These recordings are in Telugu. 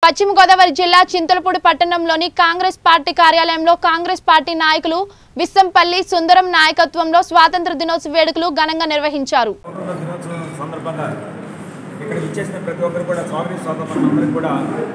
పశ్చిమ గోదావరి జిల్లా చింతలపూడి పట్టణంలోని కాంగ్రెస్ పార్టీ కార్యాలయంలో కాంగ్రెస్ పార్టీ నాయకులు విస్సంపల్లి సుందరం నాయకత్వంలో స్వాతంత్ర దినోత్సవ వేడుకలు ఘనంగా నిర్వహించారు స్వాతంత్ర దినోత్సవం సందర్భంగా ఇక్కడ విచ్చేసిన ప్రతి ఒక్కరు కూడా స్వామి స్వాతంత్రులందరికీ కూడా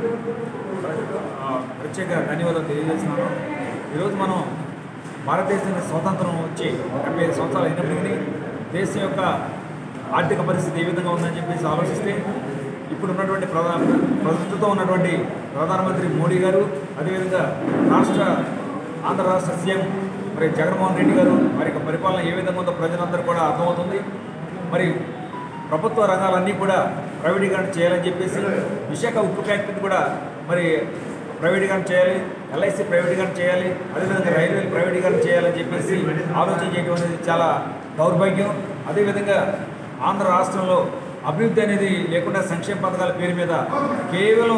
ఆ, ప్రత్యేక ధన్యవాదాలు తెలియజేస్తున్నాను ఈరోజు మనం భారతదేశానికి స్వాతంత్రం వచ్చి డెబ్బై ఐదు సంవత్సరాలు అయినప్పటికీ దేశం యొక్క ఆర్థిక పరిస్థితి ఏ విధంగా ఉందని చెప్పేసి ఆలోచిస్తే ఇప్పుడు ఉన్నటువంటి ప్రధాన ప్రస్తుతం ఉన్నటువంటి ప్రధానమంత్రి మోడీ గారు అదేవిధంగా రాష్ట్ర ఆంధ్ర రాష్ట్ర సీఎం మరి జగన్మోహన్ రెడ్డి గారు మరి యొక్క పరిపాలన ఏ విధంగా ఉందో ప్రజలందరూ కూడా అర్థమవుతుంది మరి ప్రభుత్వ రంగాలన్నీ కూడా ప్రైవేటీకరణ చేయాలని చెప్పేసి విశాఖ ఉక్కు ఫ్యాక్టరీ కూడా మరి ప్రైవేటీకరణ చేయాలి ఎల్ఐసి ప్రైవేటీకరణ చేయాలి అదేవిధంగా రైల్వేలు ప్రైవేటీకరణ చేయాలని చెప్పేసి ఆలోచన చేయడం అనేది చాలా దౌర్భాగ్యం అదేవిధంగా ఆంధ్ర రాష్ట్రంలో అభివృద్ధి అనేది లేకుండా సంక్షేమ పథకాల పేరు మీద కేవలం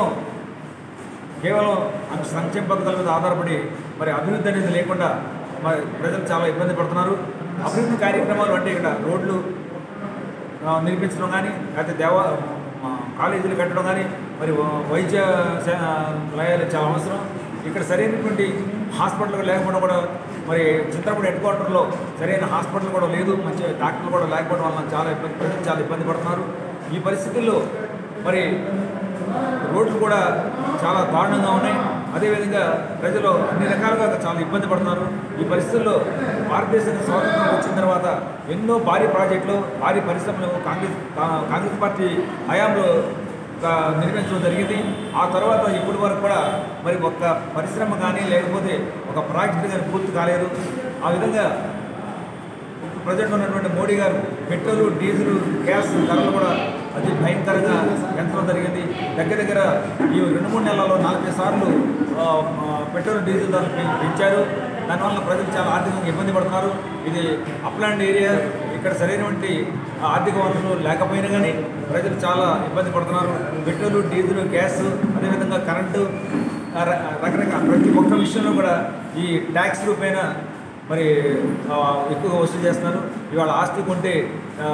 కేవలం ఆ సంక్షేమ పథకాల మీద ఆధారపడి మరి అభివృద్ధి అనేది లేకుండా మరి ప్రజలు చాలా ఇబ్బంది పడుతున్నారు అభివృద్ధి కార్యక్రమాలు అంటే ఇక్కడ రోడ్లు ఆ, నిర్మించడం కానీ లేకపోతే దేవ ఆ, కాలేజీలు కట్టడం కానీ మరి వ- వైద్య సే- ఆ, లయాలు చాలా అవసరం ఇక్కడ సరైనటువంటి హాస్పిటల్ లేకపోవడం కూడా మరి చింతపూడి హెడ్ క్వార్టర్లో సరైన హాస్పిటల్ కూడా లేదు మంచి డాక్టర్లు కూడా లేకపోవడం వలన చాలా ఇబ్బంది ప్రజలు చాలా ఇబ్బంది పడుతున్నారు ఈ పరిస్థితుల్లో మరి రోడ్లు కూడా చాలా దారుణంగా ఉన్నాయి అదేవిధంగా ప్రజలు అన్ని రకాలుగా చాలా ఇబ్బంది పడుతున్నారు ఈ పరిస్థితుల్లో భారతదేశానికి స్వాతంత్రం వచ్చిన తర్వాత ఎన్నో భారీ ప్రాజెక్టులు భారీ పరిశ్రమలు కాంగ్రెస్ కా- కాంగ్రెస్ పార్టీ హయాంలో ఆ, నిర్మించడం జరిగింది ఆ తర్వాత ఇప్పటి వరకు కూడా మరి ఒక్క పరిశ్రమ కానీ లేకపోతే ఒక ప్రాజెక్టు కానీ పూర్తి కాలేదు ఆ విధంగా ప్రజెంట్ ఉన్నటువంటి మోడీ గారు పెట్రోల్ డీజిల్ గ్యాస్ ధరలు కూడా అది భయంకరంగా పెంచడం జరిగింది దగ్గర దగ్గర ఈ రెండు మూడు నెలల్లో నలభై సార్లు ఆ, ఆ, పెట్రోల్ డీజిల్ ధరలు పెం- పెంచారు దానివల్ల ప్రజలు చాలా ఆర్థికంగా ఇబ్బంది పడుతున్నారు ఇది అప్లాండ్ ఏరియా ఇక్కడ సరైనటువంటి ఆర్థిక వనరులు లేకపోయినా కానీ ప్రజలు చాలా ఇబ్బంది పడుతున్నారు పెట్రోల్ డీజిల్ గ్యాస్ అదేవిధంగా కరెంటు ఆ, ర- రకరకాల ప్రతి ఒక్క విషయంలో కూడా ఈ ట్యాక్స్ రూపైన మరి ఆ, ఎక్కువగా వసూలు చేస్తున్నారు ఇవాళ ఆస్తి కొంటే ఆ,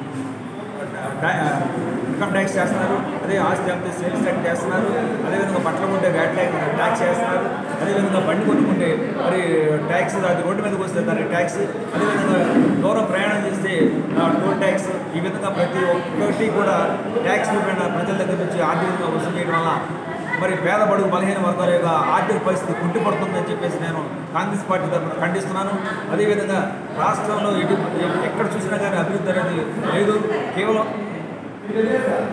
ట్యా- ఇన్కమ్ ట్యాక్స్ చేస్తున్నారు అదే ఆస్తి అమ్మితే సేల్స్ ట్యాక్స్ చేస్తున్నారు అదేవిధంగా బట్టలు కొంటే వ్యాట్ ట్యాక్స్ ట్యాక్స్ చేస్తున్నారు అదేవిధంగా బండి కొనుక్కుంటే మరి ట్యాక్స్ అది రోడ్డు మీదకి వస్తే దానికి ట్యాక్స్ అదేవిధంగా దూరం ప్రయాణం చేస్తే ఆ, టోల్ ట్యాక్స్ ఈ విధంగా ప్రతి ఒక్కటి కూడా ట్యాక్స్ రూపేణ ప్రజల దగ్గర నుంచి ఆర్థికంగా వసూలు చేయడం వల్ల మరి పేద బడుగు బలహీన వర్గాల యొక్క ఆర్థిక పరిస్థితి కుంటుపడుతుందని చెప్పేసి నేను కాంగ్రెస్ పార్టీ తరఫున ఖండిస్తున్నాను అదేవిధంగా రాష్ట్రంలో ఎటు ఎక్కడ చూసినా కానీ అభివృద్ధి అనేది లేదు కేవలం